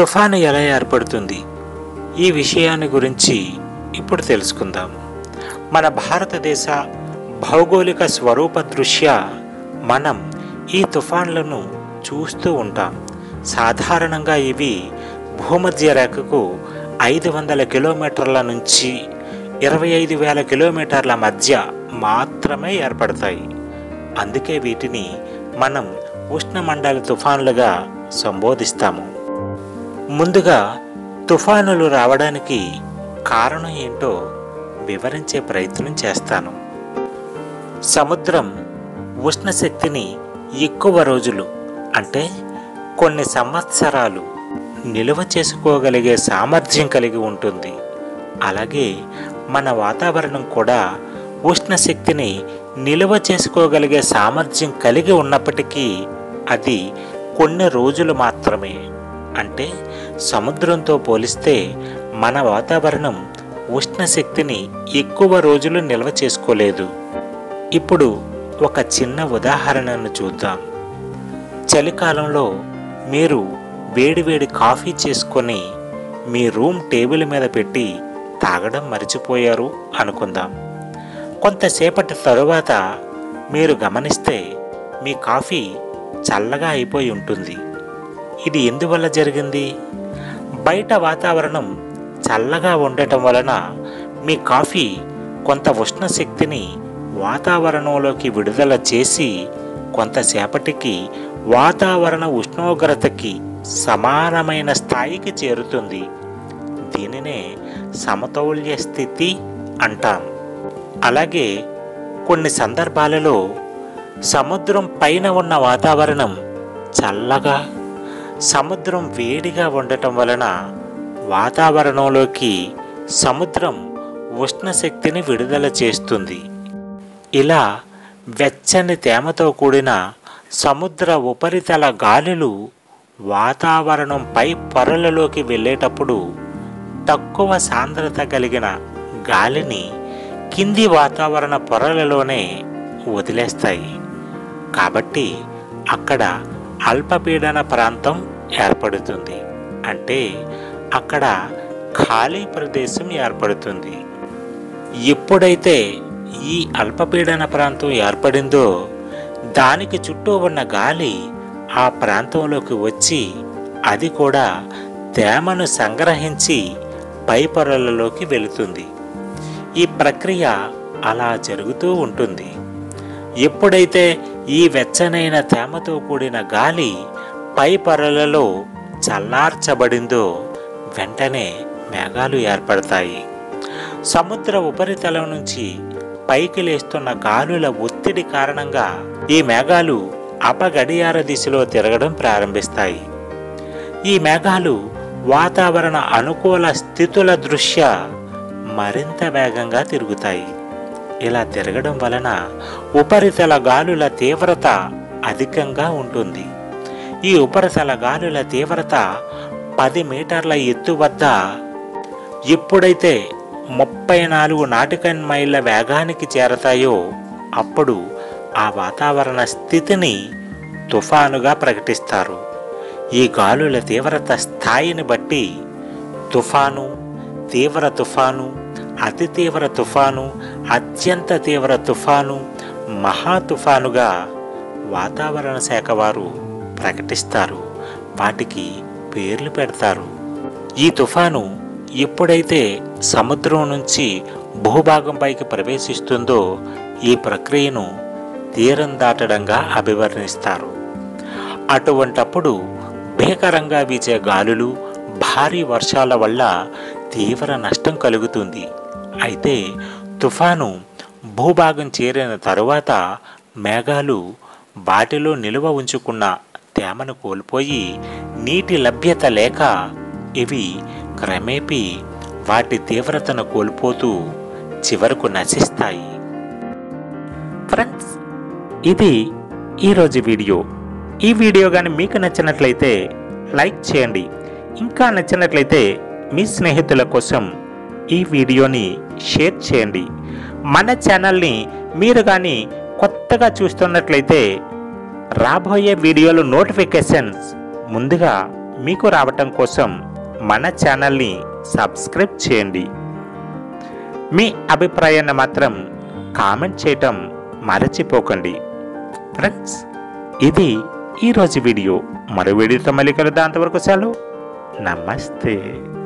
తుఫాను ఎలా ఏర్పడుతుంది ఈ విషయాన్ని గురించి ఇప్పుడు తెలుసుకుందాం మన భారతదేశ భౌగోళిక స్వరూప దృష్ట్యా మనం ఈ తుఫాన్లను చూస్తూ ఉంటాం సాధారణంగా ఇవి భూమధ్య రేఖకు ఐదు వందల కిలోమీటర్ల నుంచి ఇరవై ఐదు వేల కిలోమీటర్ల మధ్య మాత్రమే ఏర్పడతాయి అందుకే వీటిని మనం ఉష్ణమండల తుఫాన్లుగా సంబోధిస్తాము ముందుగా తుఫానులు రావడానికి కారణం ఏంటో వివరించే ప్రయత్నం చేస్తాను సముద్రం ఉష్ణశక్తిని ఎక్కువ రోజులు అంటే కొన్ని సంవత్సరాలు నిల్వ చేసుకోగలిగే సామర్థ్యం కలిగి ఉంటుంది అలాగే మన వాతావరణం కూడా ఉష్ణశక్తిని నిల్వ చేసుకోగలిగే సామర్థ్యం కలిగి ఉన్నప్పటికీ అది కొన్ని రోజులు మాత్రమే అంటే సముద్రంతో పోలిస్తే మన వాతావరణం ఉష్ణశక్తిని ఎక్కువ రోజులు నిల్వ చేసుకోలేదు ఇప్పుడు ఒక చిన్న ఉదాహరణను చూద్దాం చలికాలంలో మీరు వేడివేడి కాఫీ చేసుకొని మీ రూమ్ టేబుల్ మీద పెట్టి తాగడం మర్చిపోయారు అనుకుందాం కొంతసేపటి తరువాత మీరు గమనిస్తే మీ కాఫీ చల్లగా అయిపోయి ఉంటుంది ఇది ఎందువల్ల జరిగింది బయట వాతావరణం చల్లగా ఉండటం వలన మీ కాఫీ కొంత ఉష్ణశక్తిని వాతావరణంలోకి విడుదల చేసి కొంతసేపటికి వాతావరణ ఉష్ణోగ్రతకి సమానమైన స్థాయికి చేరుతుంది దీనినే సమతౌల్య స్థితి అంటాం అలాగే కొన్ని సందర్భాలలో సముద్రం పైన ఉన్న వాతావరణం చల్లగా సముద్రం వేడిగా ఉండటం వలన వాతావరణంలోకి సముద్రం ఉష్ణశక్తిని విడుదల చేస్తుంది ఇలా వెచ్చని తేమతో కూడిన సముద్ర ఉపరితల గాలులు వాతావరణం పై పొరలలోకి వెళ్ళేటప్పుడు తక్కువ సాంద్రత కలిగిన గాలిని కింది వాతావరణ పొరలలోనే వదిలేస్తాయి కాబట్టి అక్కడ అల్పపీడన ప్రాంతం ఏర్పడుతుంది అంటే అక్కడ ఖాళీ ప్రదేశం ఏర్పడుతుంది ఎప్పుడైతే ఈ అల్పపీడన ప్రాంతం ఏర్పడిందో దానికి చుట్టూ ఉన్న గాలి ఆ ప్రాంతంలోకి వచ్చి అది కూడా తేమను సంగ్రహించి పై పొరలలోకి వెళుతుంది ఈ ప్రక్రియ అలా జరుగుతూ ఉంటుంది ఎప్పుడైతే ఈ వెచ్చనైన తేమతో కూడిన గాలి పై పొరలలో చల్లార్చబడిందో వెంటనే మేఘాలు ఏర్పడతాయి సముద్ర ఉపరితలం నుంచి పైకి లేస్తున్న గాలుల ఒత్తిడి కారణంగా ఈ మేఘాలు అపగడియార దిశలో తిరగడం ప్రారంభిస్తాయి ఈ మేఘాలు వాతావరణ అనుకూల స్థితుల దృష్ట్యా మరింత వేగంగా తిరుగుతాయి ఇలా తిరగడం వలన ఉపరితల గాలుల తీవ్రత అధికంగా ఉంటుంది ఈ ఉపరితల గాలుల తీవ్రత పది మీటర్ల ఎత్తు వద్ద ఎప్పుడైతే ముప్పై నాలుగు నాటికన్ మైళ్ళ వేగానికి చేరతాయో అప్పుడు ఆ వాతావరణ స్థితిని తుఫానుగా ప్రకటిస్తారు ఈ గాలుల తీవ్రత స్థాయిని బట్టి తుఫాను తీవ్ర తుఫాను అతి తీవ్ర తుఫాను అత్యంత తీవ్ర తుఫాను మహా తుఫానుగా వాతావరణ శాఖ వారు ప్రకటిస్తారు వాటికి పేర్లు పెడతారు ఈ తుఫాను ఎప్పుడైతే సముద్రం నుంచి భూభాగంపైకి ప్రవేశిస్తుందో ఈ ప్రక్రియను తీరం దాటడంగా అభివర్ణిస్తారు అటువంటప్పుడు భీకరంగా వీచే గాలులు భారీ వర్షాల వల్ల తీవ్ర నష్టం కలుగుతుంది అయితే తుఫాను భూభాగం చేరిన తరువాత మేఘాలు వాటిలో నిలువ ఉంచుకున్న తేమను కోల్పోయి నీటి లభ్యత లేక ఇవి క్రమేపీ వాటి తీవ్రతను కోల్పోతూ చివరకు నశిస్తాయి ఫ్రెండ్స్ ఇది ఈరోజు వీడియో ఈ వీడియో కానీ మీకు నచ్చినట్లయితే లైక్ చేయండి ఇంకా నచ్చినట్లయితే మీ స్నేహితుల కోసం ఈ వీడియోని షేర్ చేయండి మన ఛానల్ని మీరు కానీ కొత్తగా చూస్తున్నట్లయితే రాబోయే వీడియోల నోటిఫికేషన్స్ ముందుగా మీకు రావటం కోసం మన ఛానల్ని సబ్స్క్రైబ్ చేయండి మీ అభిప్రాయాన్ని మాత్రం కామెంట్ చేయటం మరచిపోకండి ఫ్రెండ్స్ ఇది ఈరోజు వీడియో మరో వీడియోతో మళ్ళీ కలుద్దాం అంతవరకు సెలవు నమస్తే